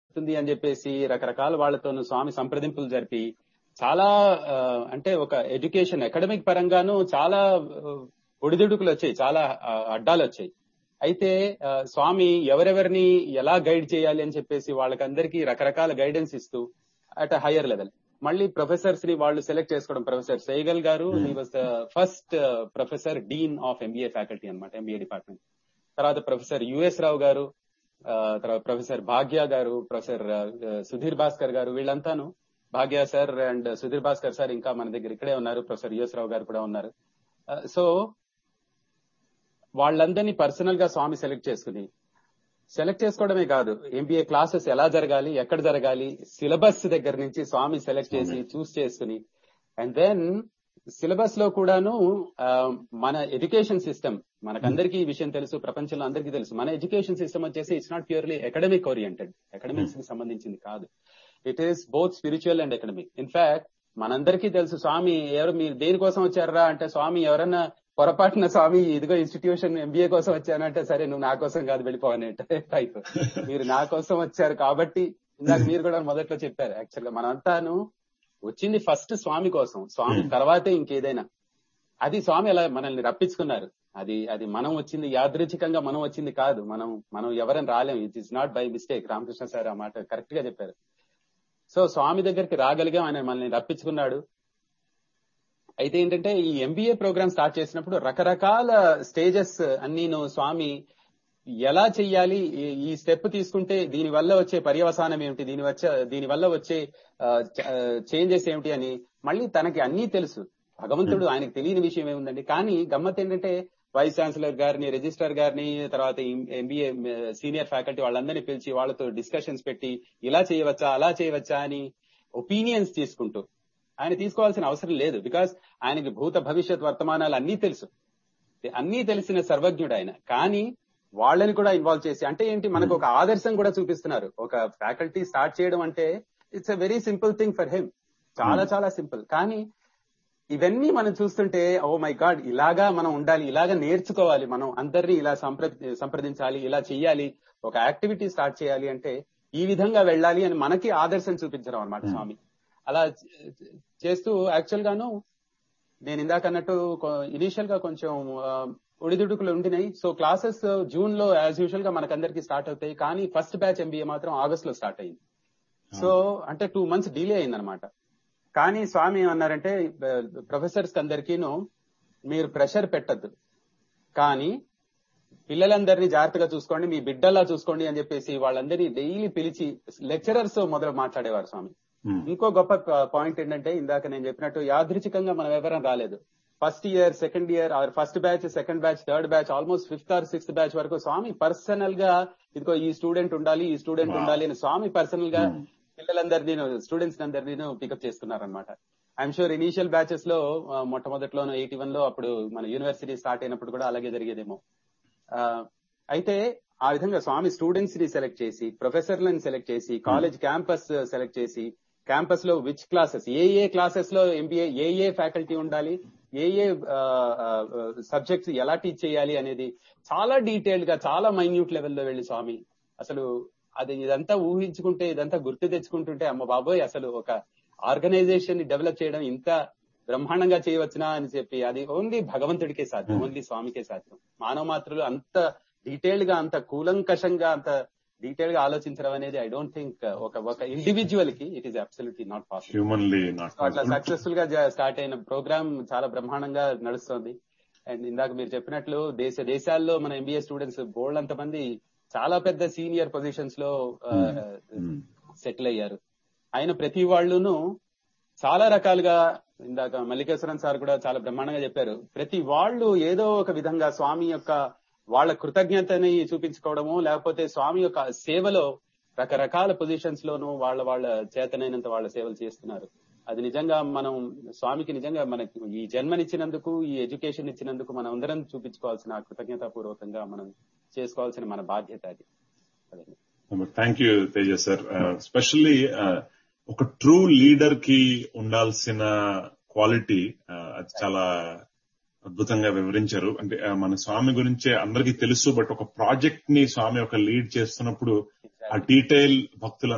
అవుతుంది అని చెప్పేసి రకరకాల వాళ్ళతోనూ స్వామి సంప్రదింపులు జరిపి చాలా ఆ, అంటే ఒక ఎడ్యుకేషన్ అకాడమిక్ పరంగాను చాలా ఆ, ఒడిదుడుకులు వచ్చాయి చాలా ఆ, అడ్డాలు వచ్చాయి అయితే ఆ, స్వామి ఎవరెవరిని ఎలా గైడ్ చేయాలి అని చెప్పేసి వాళ్ళకందరికీ రకరకాల గైడెన్స్ ఇస్తూ అట్ హయ్యర్ లెవెల్ మళ్ళీ ప్రొఫెసర్స్ ని వాళ్ళు సెలెక్ట్ చేసుకోవడం professor Saigal garu he was the first professor dean of MBA faculty అనమాట ఎంబీఏ డిపార్ట్మెంట్ తర్వాత ప్రొఫెసర్ యుఎస్ రావు గారు ఆ, తర్వాత ప్రొఫెసర్ భాగ్య గారు ప్రొఫెసర్ ఆ, సుధీర్ భాస్కర్ గారు వీళ్ళంతాను Bhagya sir and Sudhir Bhaskar sir ఇంకా మన దగ్గర ఇక్కడే ఉన్నారు ప్రొఫెసర్ యుఎస్ రావు గారు కూడా ఉన్నారు సో వాళ్ళందరినీ పర్సనల్ గా స్వామి సెలెక్ట్ చేసుకుని సెలెక్ట్ చేసుకోవడమే కాదు ఎంబీఏ క్లాసెస్ ఎలా జరగాలి ఎక్కడ జరగాలి సిలబస్ దగ్గర నుంచి స్వామి సెలెక్ట్ చేసి చూస్ చేసుకుని అండ్ దెన్ సిలబస్ లో కూడాను ఆ, మన ఎడ్యుకేషన్ సిస్టమ్ మనకందరికీ ఈ విషయం తెలుసు ప్రపంచంలో అందరికీ తెలుసు మన ఎడ్యుకేషన్ సిస్టమ్ వచ్చేసి it's not purely academic oriented academics కి సంబంధించింది కాదు it is both spiritual and economic in fact మనందరికీ తెలుసు స్వామి ఎవరు మీరు దేనికోసం వచ్చారా అంటే స్వామి ఎవరన్నా పొరపాటున స్వామి ఇదిగో ఇన్స్టిట్యూషన్ ఎంబీఏ కోసం వచ్చానంటే సరే నువ్వు నా కోసం కాదు వెళ్ళిపోవని టైప్ మీరు నా కోసం వచ్చారు కాబట్టి ఇందాక మీరు కూడా మొదట్లో చెప్పారు యాక్చువల్ గా మనంతాను వచ్చింది ఫస్ట్ స్వామి కోసం స్వామి తర్వాతే ఇంకేదైనా అది స్వామి అలా మనల్ని రప్పించుకున్నారు అది అది మనం వచ్చింది యాదృచ్ఛికంగా మనం వచ్చింది కాదు మనం మనం ఎవరైనా రాలేం it is not by mistake Ramakrishna sir ఆ మాట కరెక్ట్ గా చెప్పారు సో స్వామి దగ్గరికి రాగలిగాం ఆయన మనల్ని రప్పించుకున్నాడు అయితే ఏంటంటే ఈ ఎంబీఏ ప్రోగ్రామ్ స్టార్ట్ చేసినప్పుడు రకరకాల స్టేజెస్ అన్నీను స్వామి ఎలా చెయ్యాలి ఈ- ఈ స్టెప్ తీసుకుంటే దీని వల్ల వచ్చే పర్యవసానం ఏమిటి దీని వచ్చే దీని వల్ల వచ్చే చేంజెస్ ఏమిటి అని మళ్ళీ తనకి అన్నీ తెలుసు భగవంతుడు ఆయనకు తెలియని విషయం ఏముందండి కానీ గమ్మత్ ఏంటంటే వైస్ ఛాన్సలర్ గారిని రిజిస్ట్రార్ గారిని తర్వాత ఎంబీఏ సీనియర్ ఫ్యాకల్టీ వాళ్ళందరినీ పిలిచి వాళ్ళతో డిస్కషన్స్ పెట్టి ఇలా చేయవచ్చా అలా చేయవచ్చా అని ఒపీనియన్స్ తీసుకుంటూ ఆయన తీసుకోవాల్సిన అవసరం లేదు బికాస్ ఆయనకి భూత భవిష్యత్ వర్తమానాలు అన్నీ తెలుసు అన్నీ తెలిసిన సర్వజ్ఞుడు ఆయన కానీ వాళ్ళని కూడా ఇన్వాల్వ్ చేసి అంటే ఏంటి మనకు ఒక ఆదర్శం కూడా చూపిస్తున్నారు ఒక ఫ్యాకల్టీ స్టార్ట్ చేయడం అంటే it's a very simple thing for him చాలా చాలా సింపుల్ కానీ ఇవన్నీ మనం చూస్తుంటే ఓ మై గాడ్ ఇలాగా మనం ఉండాలి ఇలాగా నేర్చుకోవాలి మనం అందరినీ ఇలా సంప్ర సంప్రదించాలి ఇలా చెయ్యాలి ఒక యాక్టివిటీ స్టార్ట్ చేయాలి అంటే ఈ విధంగా వెళ్ళాలి అని మనకి ఆదర్శం చూపించడం అనమాట స్వామి అలా చే- చేస్తూ యాక్చువల్ గాను నేను ఇందాక అన్నట్టు ఇనీషియల్ గా కొంచెం ఆ, ఒడిదుడుకులు ఉండినాయి సో క్లాసెస్ జూన్ లో యాజ్ యూజువల్ గా మనకందరికి స్టార్ట్ అవుతాయి కానీ ఫస్ట్ బ్యాచ్ ఎంబీఏ మాత్రం ఆగస్ట్ లో స్టార్ట్ అయింది సో అంటే టూ మంత్స్ డిలే అయిందనమాట కానీ స్వామి ఏమన్నారంటే ప్రొఫెసర్స్ అందరికీను మీరు ప్రెషర్ పెట్టద్దు కానీ పిల్లలందరినీ జాగ్రత్తగా చూసుకోండి మీ బిడ్డలా చూసుకోండి అని చెప్పేసి వాళ్ళందరినీ డైలీ పిలిచి లెక్చరర్స్ మొదలు మాట్లాడేవారు స్వామి ఇంకో గొప్ప పాయింట్ ఏంటంటే ఇందాక నేను చెప్పినట్టు యాదృచ్ఛికంగా మనం ఎవరం రాలేదు first year second year or first batch second batch third batch almost fifth or sixth batch వరకు స్వామి పర్సనల్ గా ఇదిగో ఈ స్టూడెంట్ ఉండాలి ఈ స్టూడెంట్ Wow. ఉండాలి అని స్వామి పర్సనల్ గా పిల్లలందరినీ స్టూడెంట్స్ అందరినీ పికప్ చేసుకున్నారనమాట ఐఎమ్ షూర్ ఇనీషియల్ బ్యాచెస్ లో ఆ, మొట్టమొదట్లోనూ ఎయిటీ వన్ లో అప్పుడు మన యూనివర్సిటీ స్టార్ట్ అయినప్పుడు కూడా అలాగే జరిగేదేమో ఆ, అయితే ఆ విధంగా స్వామి స్టూడెంట్స్ ని సెలెక్ట్ చేసి ప్రొఫెసర్లను సెలెక్ట్ చేసి కాలేజ్ క్యాంపస్ సెలెక్ట్ చేసి క్యాంపస్ లో విచ్ క్లాసెస్ ఏ ఏ క్లాసెస్ లో ఎంబీఏ ఏ ఏ ఫ్యాకల్టీ ఉండాలి ఏ ఏ సబ్జెక్ట్స్ ఎలా టీచ్ చేయాలి అనేది చాలా డీటెయిల్డ్ గా చాలా మైన్యూట్ లెవెల్లో వెళ్ళి స్వామి అసలు అది ఇదంతా ఊహించుకుంటే ఇదంతా గుర్తు తెచ్చుకుంటుంటే అమ్మ బాబోయ్ అసలు ఒక ఆర్గనైజేషన్ ని డెవలప్ చేయడం ఇంత బ్రహ్మాండంగా చేయవచ్చునా అని చెప్పి అది ఓన్లీ భగవంతుడికే సాధ్యం ఓన్లీ స్వామికే సాధ్యం మానవ మాత్రులు అంత డీటెయిల్డ్ గా అంత కూలంకషంగా అంత డీటెయిల్ గా ఆలోచించడం అనేది ఐ డోంట్ థింక్ ఒక ఒక ఇండివిజువల్ కి it is absolutely not possible humanly not so అట్లా సక్సెస్ఫుల్ గా స్టార్ట్ అయిన ప్రోగ్రామ్ చాలా బ్రహ్మాండంగా నడుస్తోంది అండ్ ఇందాక మీరు చెప్పినట్లు దేశ దేశాల్లో మన ఎంబీఏ స్టూడెంట్స్ బోల్డ్ అంత మంది చాలా పెద్ద సీనియర్ పొజిషన్స్ లో సెటిల్ అయ్యారు ఆయన ప్రతి వాళ్ళును చాలా రకాలుగా ఇందాక మల్లికేశ్వరన్ సార్ కూడా చాలా బ్రహ్మాండంగా చెప్పారు ప్రతి వాళ్ళు ఏదో ఒక విధంగా స్వామి యొక్క వాళ్ళ కృతజ్ఞతని చూపించుకోవడము లేకపోతే స్వామి యొక్క సేవలో రకరకాల పొజిషన్స్ లోనూ వాళ్ళ వాళ్ళ చేతనైనంత వాళ్ళ సేవలు చేస్తున్నారు అది నిజంగా మనం స్వామికి నిజంగా మనకి ఈ జన్మనిచ్చినందుకు ఈ ఎడ్యుకేషన్ ఇచ్చినందుకు మనం అందరం చూపించుకోవాల్సిన కృతజ్ఞతాపూర్వకంగా మనం చేసుకోవాల్సిన మన బాధ్యత అది అదే thank you Teja sir specially ఒక ట్రూ లీడర్ కి ఉండాల్సిన క్వాలిటీ అది చాలా అద్భుతంగా వివరించారు అంటే ఆ, మన స్వామి గురించే అందరికీ తెలుసు బట్ ఒక ప్రాజెక్ట్ ని స్వామి ఒక లీడ్ చేస్తున్నప్పుడు ఆ డీటెయిల్ భక్తుల